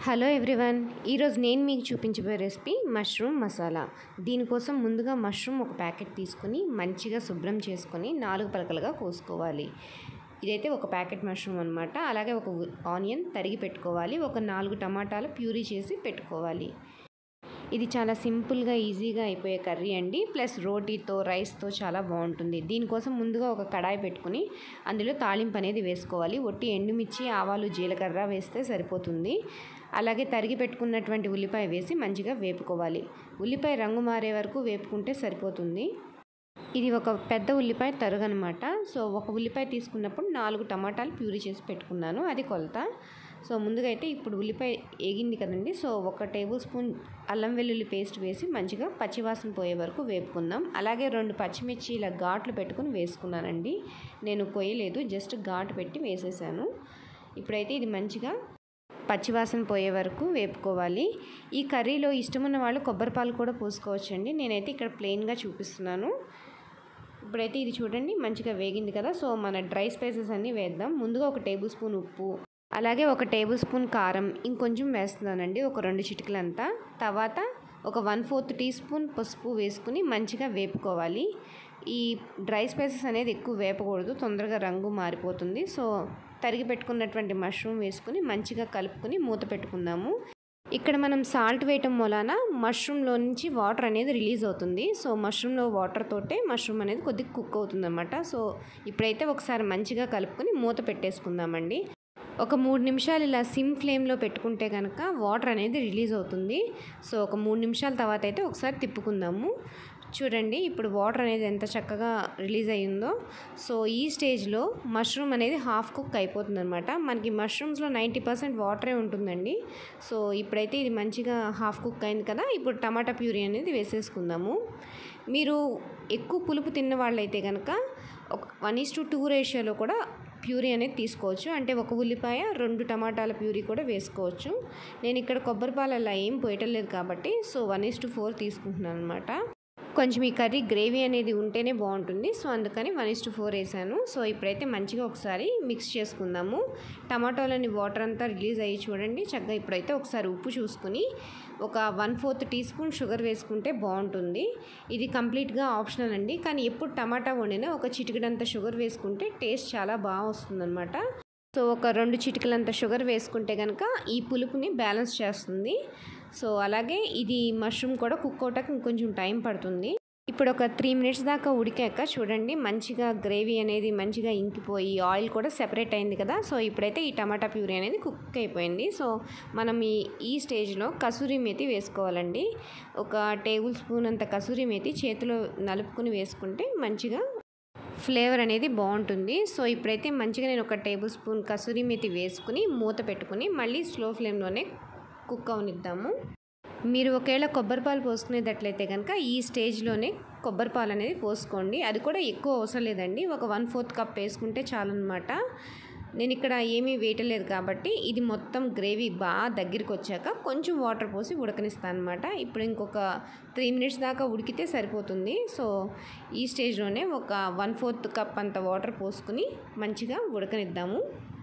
hello everyone ఈరోజు నేను మీకు చూపించబోయే రెసిపీ మష్రూమ్ మసాలా దీనికోసం ముందుగా మష్రూమ్ ఒక ప్యాకెట్ తీసుకుని మంచిగా శుభ్రం చేసుకొని నాలుగు పలకలుగా కోసుకోవాలి ఇదైతే ఒక ప్యాకెట్ మష్రూమ్ అనమాట అలాగే ఒక ఆనియన్ తరిగి పెట్టుకోవాలి ఒక నాలుగు టమాటాలు ప్యూరీ చేసి పెట్టుకోవాలి ఇది చాలా సింపుల్గా ఈజీగా అయిపోయే కర్రీ అండి ప్లస్ రోటీతో రైస్తో చాలా బాగుంటుంది దీనికోసం ముందుగా ఒక కడాయి పెట్టుకుని అందులో తాలింపు అనేది వేసుకోవాలి ఒట్టి ఎండుమిర్చి ఆవాలు జీలకర్ర వేస్తే సరిపోతుంది అలాగే తరిగి పెట్టుకున్నటువంటి ఉల్లిపాయ వేసి మంచిగా వేపుకోవాలి ఉల్లిపాయ రంగు మారే వరకు వేపుకుంటే సరిపోతుంది ఇది ఒక పెద్ద ఉల్లిపాయ తరుగు అనమాట సో ఒక ఉల్లిపాయ తీసుకున్నప్పుడు నాలుగు టమాటాలు ప్యూరీ చేసి పెట్టుకున్నాను అది కొలత సో ముందుగా అయితే ఇప్పుడు ఉల్లిపాయ ఏగింది కదండి సో ఒక టేబుల్ స్పూన్ అల్లం వెల్లుల్లి పేస్ట్ వేసి మంచిగా పచ్చివాసన పోయే వరకు వేపుకుందాం అలాగే రెండు పచ్చిమిర్చి ఇలా ఘాట్లు పెట్టుకుని వేసుకున్నానండి నేను కొయ్యలేదు జస్ట్ ఘాటు పెట్టి వేసేసాను ఇప్పుడైతే ఇది మంచిగా పచ్చివాసన పోయే వరకు వేపుకోవాలి ఈ కర్రీలో ఇష్టమున్న వాళ్ళు కొబ్బరి పాలు కూడా పోసుకోవచ్చండి నేనైతే ఇక్కడ ప్లెయిన్గా చూపిస్తున్నాను ఇప్పుడైతే ఇది చూడండి మంచిగా వేగింది కదా సో మన డ్రై స్పైసెస్ అన్నీ వేద్దాం ముందుగా ఒక టేబుల్ స్పూన్ ఉప్పు అలాగే ఒక టేబుల్ స్పూన్ కారం ఇంకొంచెం వేస్తున్నానండి ఒక రెండు చిటికలంతా తర్వాత ఒక వన్ ఫోర్త్ టీ స్పూన్ పసుపు వేసుకుని మంచిగా వేపుకోవాలి ఈ డ్రై స్పైసెస్ అనేది ఎక్కువ వేపకూడదు తొందరగా రంగు మారిపోతుంది సో తరిగి పెట్టుకున్నటువంటి మష్రూమ్ వేసుకుని మంచిగా కలుపుకొని మూత పెట్టుకుందాము ఇక్కడ మనం సాల్ట్ వేయటం మూలాన మష్రూమ్లో నుంచి వాటర్ అనేది రిలీజ్ అవుతుంది సో మష్రూమ్లో వాటర్ తోటే మష్రూమ్ అనేది కొద్దిగా కుక్ అవుతుంది అనమాట సో ఇప్పుడైతే ఒకసారి మంచిగా కలుపుకొని మూత పెట్టేసుకుందామండి ఒక మూడు నిమిషాలు ఇలా సిమ్ ఫ్లేమ్లో పెట్టుకుంటే కనుక వాటర్ అనేది రిలీజ్ అవుతుంది సో ఒక మూడు నిమిషాల తర్వాత అయితే ఒకసారి తిప్పుకుందాము చూడండి ఇప్పుడు వాటర్ అనేది ఎంత చక్కగా రిలీజ్ అయ్యిందో సో ఈ స్టేజ్లో మష్రూమ్ అనేది హాఫ్ కుక్ అయిపోతుంది అనమాట మనకి మష్రూమ్స్లో నైంటీ పర్సెంట్ వాటరే ఉంటుందండి సో ఇప్పుడైతే ఇది మంచిగా హాఫ్ కుక్ అయింది కదా ఇప్పుడు టమాటా ప్యూరీ అనేది వేసేసుకుందాము మీరు ఎక్కువ పులుపు తిన్న వాళ్ళైతే కనుక ఒక వన్ ఈస్ టు టూ రేషియోలో కూడా ప్యూరీ అనేది తీసుకోవచ్చు అంటే ఒక ఉల్లిపాయ రెండు టమాటాల ప్యూరీ కూడా వేసుకోవచ్చు నేను ఇక్కడ కొబ్బరి పాలు అలా ఏం పోయటం లేదు కాబట్టి so one is to four తీసుకుంటున్నాను అనమాట కొంచెం ఈ కర్రీ గ్రేవీ అనేది ఉంటేనే బాగుంటుంది సో అందుకని వన్ ఇస్ టు ఫోర్ వేసాను సో ఇప్పుడైతే మంచిగా ఒకసారి మిక్స్ చేసుకుందాము టమాటోలని వాటర్ అంతా రిలీజ్ అయ్యి చూడండి చక్కగా ఇప్పుడైతే ఒకసారి ఉప్పు చూసుకుని ఒక one fourth teaspoon sugar వేసుకుంటే బాగుంటుంది ఇది కంప్లీట్గా ఆప్షనల్ అండి కానీ ఎప్పుడు టమాటా వండినా ఒక చిటికడంత షుగర్ వేసుకుంటే టేస్ట్ చాలా బాగా వస్తుందన్నమాట సో ఒక రెండు చిటికలంత షుగర్ వేసుకుంటే కనుక ఈ పులుపుని బ్యాలెన్స్ చేస్తుంది సో అలాగే ఇది మష్రూమ్ కూడా కుక్ అవటానికి ఇంకొంచెం టైం పడుతుంది ఇప్పుడు ఒక త్రీ మినిట్స్ దాకా ఉడికాక చూడండి మంచిగా గ్రేవీ అనేది మంచిగా ఇంకిపోయి ఆయిల్ కూడా సెపరేట్ అయింది కదా సో ఇప్పుడైతే ఈ టమాటా ప్యూరీ అనేది కుక్ అయిపోయింది సో మనం ఈ ఈ స్టేజ్లో కసూరి మేతి వేసుకోవాలండి ఒక టేబుల్ స్పూన్ అంత కసూరి మేతి చేతిలో నలుపుకుని వేసుకుంటే మంచిగా ఫ్లేవర్ అనేది బాగుంటుంది సో ఇప్పుడైతే మంచిగా నేను ఒక టేబుల్ స్పూన్ కసూరి మేతి వేసుకుని మూత పెట్టుకుని మళ్ళీ స్లో ఫ్లేమ్లోనే కుక్ అవనిద్దాము మీరు ఒకవేళ కొబ్బరి పాలు పోసుకునేటట్లయితే కనుక ఈ స్టేజ్లోనే కొబ్బరి పాలు అనేది పోసుకోండి అది కూడా ఎక్కువ అవసరం లేదండి ఒక వన్ ఫోర్త్ కప్ వేసుకుంటే చాలన్నమాట నేను ఇక్కడ ఏమీ వేయటలేదు కాబట్టి ఇది మొత్తం గ్రేవీ బాగా దగ్గరికి వచ్చాక కొంచెం వాటర్ పోసి ఉడకనిస్తాను అనమాట ఇప్పుడు ఇంకొక త్రీ మినిట్స్ దాకా ఉడికితే సరిపోతుంది సో ఈ స్టేజ్లోనే ఒక వన్ ఫోర్త్ కప్ అంత వాటర్ పోసుకుని మంచిగా ఉడకనిద్దాము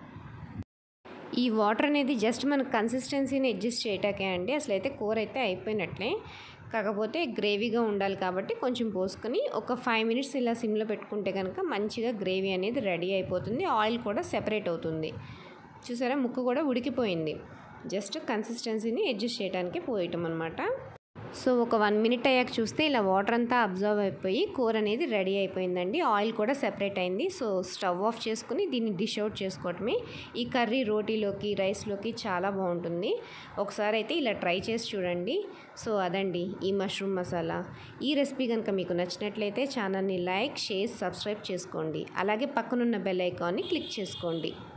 ఈ వాటర్ అనేది జస్ట్ మన కన్సిస్టెన్సీని అడ్జస్ట్ చేయటాకే అండి అసలు అయితే కూర అయితే అయిపోయినట్లే కాకపోతే గ్రేవీగా ఉండాలి కాబట్టి కొంచెం పోసుకొని ఒక ఫైవ్ మినిట్స్ ఇలా సిమ్లో పెట్టుకుంటే కనుక మంచిగా గ్రేవీ అనేది రెడీ అయిపోతుంది ఆయిల్ కూడా సెపరేట్ అవుతుంది చూసారా ముక్క కూడా ఉడికిపోయింది జస్ట్ కన్సిస్టెన్సీని అడ్జస్ట్ చేయడానికి పోయటం అనమాట సో ఒక వన్ మినిట్ అయ్యాక చూస్తే ఇలా వాటర్ అంతా అబ్జర్వ్ అయిపోయి కూర అనేది రెడీ అయిపోయిందండి ఆయిల్ కూడా సెపరేట్ అయింది సో స్టవ్ ఆఫ్ చేసుకుని దీన్ని డిష్ అవుట్ చేసుకోవటమే ఈ కర్రీ రోటీలోకి రైస్లోకి చాలా బాగుంటుంది ఒకసారి అయితే ఇలా ట్రై చేసి చూడండి సో అదండి ఈ మష్రూమ్ మసాలా ఈ రెసిపీ కనుక మీకు నచ్చినట్లయితే ఛానల్ని లైక్ షేర్ సబ్స్క్రైబ్ చేసుకోండి అలాగే పక్కనున్న బెల్ ఐకాన్ని క్లిక్ చేసుకోండి